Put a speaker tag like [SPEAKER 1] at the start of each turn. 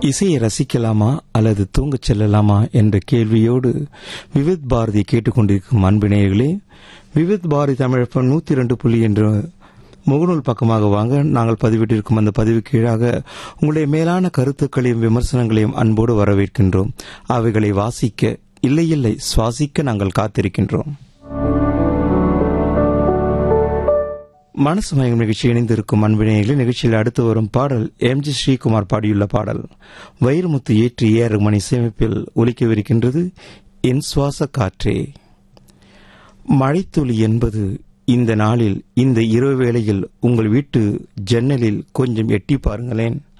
[SPEAKER 1] இசையை ரசிக்கலாமா அல்லது தூங்கச் செல்லலாமா என்ற கேள்வியோடு விவித் பாரதி கேட்டுக்கொண்டிருக்கும் அன்பினேயர்களே விவித் பாரதி தமிழப்பம் நூத்தி இரண்டு புள்ளி என்ற முகநூல் பக்கமாக வாங்க நாங்கள் பதிவிட்டிருக்கும் அந்த பதிவு கீழாக உங்களுடைய மேலான கருத்துக்களையும் விமர்சனங்களையும் அன்போடு வரவேற்கின்றோம் அவைகளை வாசிக்க இல்லை இல்லை சுவாசிக்க நாங்கள் காத்திருக்கின்றோம் மனசு மயங்கும் நிகழ்ச்சி இணைந்திருக்கும் அன்பினைகளை நிகழ்ச்சியில் அடுத்து வரும் பாடல் எம் ஜி ஸ்ரீகுமார் பாடியுள்ள பாடல் வைரமுத்து ஏற்றி ஏறு மணி சேமிப்பில் ஒலிக்கவிருக்கின்றது என் சுவாச காற்றே மழைத்துளி என்பது இந்த நாளில் இந்த இரவு வேளையில் உங்கள் வீட்டு ஜன்னலில் கொஞ்சம் எட்டி பாருங்களேன்